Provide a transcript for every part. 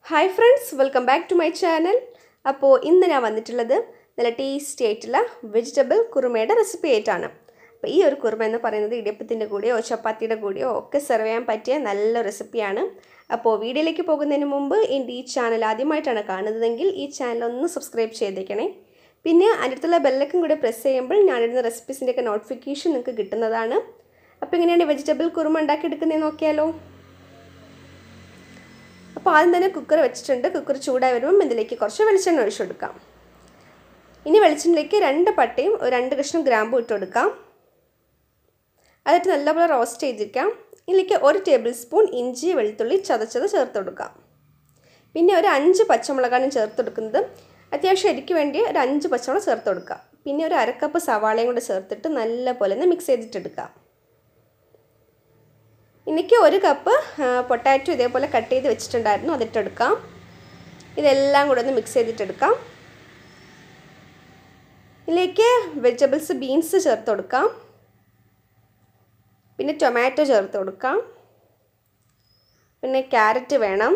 hi friends welcome back to my channel അപ്പോൾ ഇന്ന് ഞാൻ വന്നിട്ടുള്ളത് നല്ല ടേസ്റ്റി ആയിട്ടുള്ള വെജിറ്റബിൾ കുറുമയുടെ റെസിപ്പി ആയിട്ടാണ് അപ്പോൾ ഈ ഒരു കുറുമ എന്ന് പറയുന്നത് ഇടിയപ്പത്തിൻ്റെ കൂടെയോ ചപ്പാത്തിയുടെ കൂടെയോ ഒക്കെ സെർവ് ചെയ്യാൻ പറ്റിയ നല്ല റെസിപ്പിയാണ് അപ്പോൾ വീഡിയോയിലേക്ക് പോകുന്നതിന് മുമ്പ് എൻ്റെ ഈ ചാനൽ ആദ്യമായിട്ടാണ് കാണുന്നതെങ്കിൽ ഈ ചാനൽ ഒന്ന് സബ്സ്ക്രൈബ് ചെയ്തേക്കണേ പിന്നെ അതിൻ്റെ അടുത്തുള്ള ബെല്ലക്കും കൂടെ പ്രസ് ചെയ്യുമ്പോൾ ഞാനിടുന്ന റെസിപ്പീസിൻ്റെയൊക്കെ നോട്ടിഫിക്കേഷൻ നിങ്ങൾക്ക് കിട്ടുന്നതാണ് അപ്പോൾ എങ്ങനെയാണ് വെജിറ്റബിൾ കുറുമ ഉണ്ടാക്കിയെടുക്കുന്നതെന്ന് നോക്കിയാലോ അപ്പോൾ ആദ്യം തന്നെ കുക്കർ വെച്ചിട്ടുണ്ട് കുക്കർ ചൂടായി വരുമ്പം ഇതിലേക്ക് കുറച്ച് വെളിച്ചെണ്ണ ഒഴിച്ചു കൊടുക്കാം ഇനി വെളിച്ചെണ്ണയിലേക്ക് രണ്ട് പട്ടയും ഒരു രണ്ട് കഷ്ണം ഗ്രാമ്പും ഇട്ട് കൊടുക്കാം അതിട്ട് നല്ലപോലെ റോസ്റ്റ് ചെയ്തിരിക്കാം ഇതിലേക്ക് ഒരു ടേബിൾ സ്പൂൺ ഇഞ്ചി വെളുത്തുള്ളി ചതച്ചത് ചേർത്ത് കൊടുക്കാം പിന്നെ ഒരു അഞ്ച് പച്ചമുളകാണ് ചേർത്ത് കൊടുക്കുന്നത് അത്യാവശ്യം എരിക്ക് വേണ്ടി ഒരു അഞ്ച് പച്ചമുളക് ചേർത്ത് കൊടുക്കുക പിന്നെ ഒരു അരക്കപ്പ് സവാളയും കൂടെ ചേർത്തിട്ട് നല്ല പോലെ ഒന്ന് മിക്സ് ചെയ്തിട്ടെടുക്കാം എനിക്ക് ഒരു കപ്പ് പൊട്ടാറ്റോ ഇതേപോലെ കട്ട് ചെയ്ത് വെച്ചിട്ടുണ്ടായിരുന്നു അതിട്ടെടുക്കാം ഇതെല്ലാം കൂടെ ഒന്ന് മിക്സ് ചെയ്തിട്ടെടുക്കാം ഇതിലേക്ക് വെജിറ്റബിൾസ് ബീൻസ് ചേർത്ത് കൊടുക്കാം പിന്നെ ടൊമാറ്റോ ചേർത്ത് കൊടുക്കാം പിന്നെ ക്യാരറ്റ് വേണം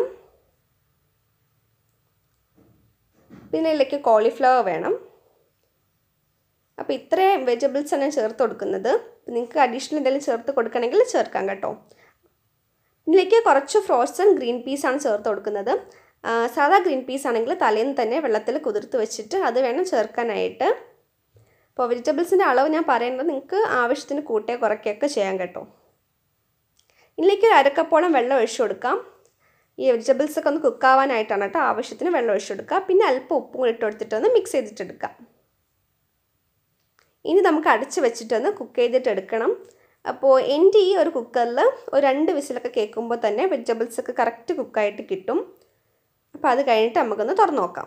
പിന്നെ ഇതിലേക്ക് കോളിഫ്ലവർ വേണം അപ്പോൾ ഇത്രയും വെജിറ്റബിൾസാണ് ഞാൻ ചേർത്ത് കൊടുക്കുന്നത് നിങ്ങൾക്ക് അഡീഷണൽ എന്തെങ്കിലും ചേർത്ത് കൊടുക്കണമെങ്കിൽ ചേർക്കാം കേട്ടോ ഇതിലേക്ക് കുറച്ച് ഫ്രോസൺ ഗ്രീൻ പീസാണ് ചേർത്ത് കൊടുക്കുന്നത് സാധാ ഗ്രീൻ പീസ് ആണെങ്കിൽ തലേന്ന് തന്നെ വെള്ളത്തിൽ കുതിർത്ത് വെച്ചിട്ട് അത് വേണം ചേർക്കാനായിട്ട് അപ്പോൾ വെജിറ്റബിൾസിൻ്റെ അളവ് ഞാൻ പറയുന്നത് നിങ്ങൾക്ക് ആവശ്യത്തിന് കൂട്ടേ കുറയ്ക്കുകയൊക്കെ ചെയ്യാം കേട്ടോ ഇതിലേക്ക് ഒരു അരക്കപ്പോളം വെള്ളം ഒഴിച്ചു കൊടുക്കാം ഈ വെജിറ്റബിൾസ് ഒക്കെ ഒന്ന് കുക്കാവാനായിട്ടാണ് കേട്ടോ ആവശ്യത്തിന് വെള്ളം ഒഴിച്ചു കൊടുക്കുക പിന്നെ അല്പം ഉപ്പും കൂടി ഇട്ട് കൊടുത്തിട്ട് ഒന്ന് മിക്സ് ചെയ്തിട്ടെടുക്കാം ഇനി നമുക്ക് അടച്ച് വെച്ചിട്ടൊന്ന് കുക്ക് ചെയ്തിട്ട് എടുക്കണം അപ്പോൾ എൻ്റെ ഈ ഒരു കുക്കറിൽ ഒരു രണ്ട് വിസിലൊക്കെ കേൾക്കുമ്പോൾ തന്നെ വെജിറ്റബിൾസ് ഒക്കെ കറക്റ്റ് കുക്കായിട്ട് കിട്ടും അപ്പോൾ അത് കഴിഞ്ഞിട്ട് നമുക്കൊന്ന് തുറന്നു നോക്കാം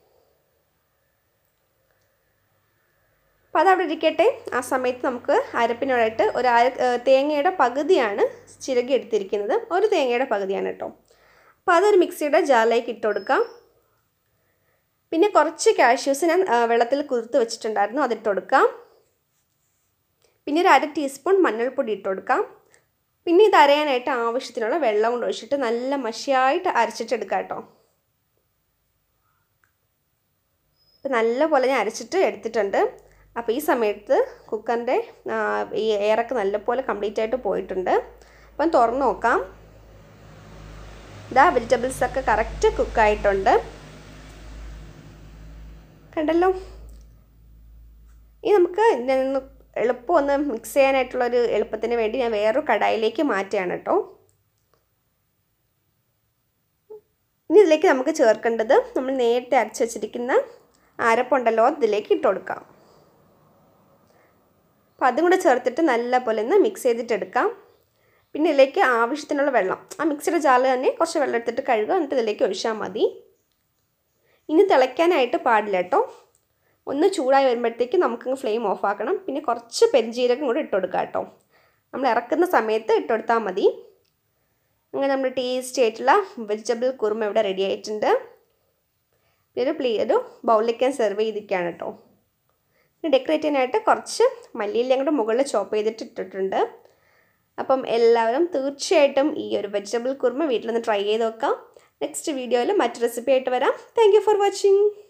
അപ്പോൾ അതവിടെ ഇരിക്കട്ടെ ആ സമയത്ത് നമുക്ക് അരപ്പിനോടായിട്ട് ഒരു അര തേങ്ങയുടെ പകുതിയാണ് ചിരകി എടുത്തിരിക്കുന്നത് ഒരു തേങ്ങയുടെ പകുതിയാണ് കേട്ടോ അപ്പോൾ അതൊരു മിക്സിയുടെ ജാറിലേക്ക് ഇട്ട് കൊടുക്കാം പിന്നെ കുറച്ച് കാഷ്യൂസ് ഞാൻ വെള്ളത്തിൽ കുതിർത്ത് വെച്ചിട്ടുണ്ടായിരുന്നു അതിട്ട് കൊടുക്കാം പിന്നെ ഒരു അര ടീസ്പൂൺ മഞ്ഞൾപ്പൊടി ഇട്ട് കൊടുക്കാം പിന്നെ ഇത് അരയാനായിട്ട് ആവശ്യത്തിനുള്ള വെള്ളം കൊണ്ട് ഒഴിച്ചിട്ട് നല്ല മഷിയായിട്ട് അരച്ചിട്ടെടുക്കാം കേട്ടോ ഇപ്പം നല്ല പോലെ ഞാൻ അരച്ചിട്ട് എടുത്തിട്ടുണ്ട് അപ്പോൾ ഈ സമയത്ത് കുക്കറിൻ്റെ ഈ എയറൊക്കെ നല്ലപോലെ കംപ്ലീറ്റ് ആയിട്ട് പോയിട്ടുണ്ട് അപ്പം തുറന്ന് നോക്കാം ഇതാ വെജിറ്റബിൾസൊക്കെ കറക്റ്റ് കുക്കായിട്ടുണ്ട് കണ്ടല്ലോ ഇനി നമുക്ക് എളുപ്പം ഒന്ന് മിക്സ് ചെയ്യാനായിട്ടുള്ളൊരു എളുപ്പത്തിന് വേണ്ടി ഞാൻ വേറൊരു കടായിലേക്ക് മാറ്റുകയാണ് കേട്ടോ ഇനി ഇതിലേക്ക് നമുക്ക് ചേർക്കേണ്ടത് നമ്മൾ നേരത്തെ അരച്ച് വെച്ചിരിക്കുന്ന അരപ്പുണ്ടല്ലോ അതിലേക്ക് ഇട്ട് കൊടുക്കാം അപ്പോൾ അതും കൂടെ ചേർത്തിട്ട് നല്ല പോലെ ഒന്ന് മിക്സ് ചെയ്തിട്ടെടുക്കാം പിന്നെ ഇതിലേക്ക് ആവശ്യത്തിനുള്ള വെള്ളം ആ മിക്സിയുടെ ജാറിൽ തന്നെ കുറച്ച് വെള്ളം എടുത്തിട്ട് കഴുകുക എന്നിട്ട് ഇതിലേക്ക് ഒഴിച്ചാൽ മതി ഇനി തിളയ്ക്കാനായിട്ട് പാടില്ല കേട്ടോ ഒന്ന് ചൂടായി വരുമ്പോഴത്തേക്ക് നമുക്കങ്ങ് ഫ്ലെയിം ഓഫ് ആക്കണം പിന്നെ കുറച്ച് പെരിഞ്ജീരകം കൂടെ ഇട്ട് കൊടുക്കുക കേട്ടോ നമ്മൾ ഇറക്കുന്ന സമയത്ത് ഇട്ട് കൊടുത്താൽ മതി അങ്ങനെ നമ്മൾ ടേസ്റ്റി ആയിട്ടുള്ള വെജിറ്റബിൾ കുറുമ ഇവിടെ റെഡി ആയിട്ടുണ്ട് ഒരു പ്ലേ ഒരു ബൗളിലേക്ക് ഞാൻ സെർവ് ചെയ്തിരിക്കുകയാണ് കേട്ടോ പിന്നെ ഡെക്കറേറ്റ് ചെയ്യാനായിട്ട് കുറച്ച് മല്ലിയിലയും കൂടെ മുകളിൽ ചോപ്പ് ചെയ്തിട്ട് ഇട്ടിട്ടുണ്ട് അപ്പം എല്ലാവരും തീർച്ചയായിട്ടും ഈ ഒരു വെജിറ്റബിൾ കുറുമ വീട്ടിലൊന്ന് ട്രൈ ചെയ്ത് നോക്കാം നെക്സ്റ്റ് വീഡിയോയിൽ മറ്റു റെസിപ്പി ആയിട്ട് വരാം താങ്ക് ഫോർ വാച്ചിങ്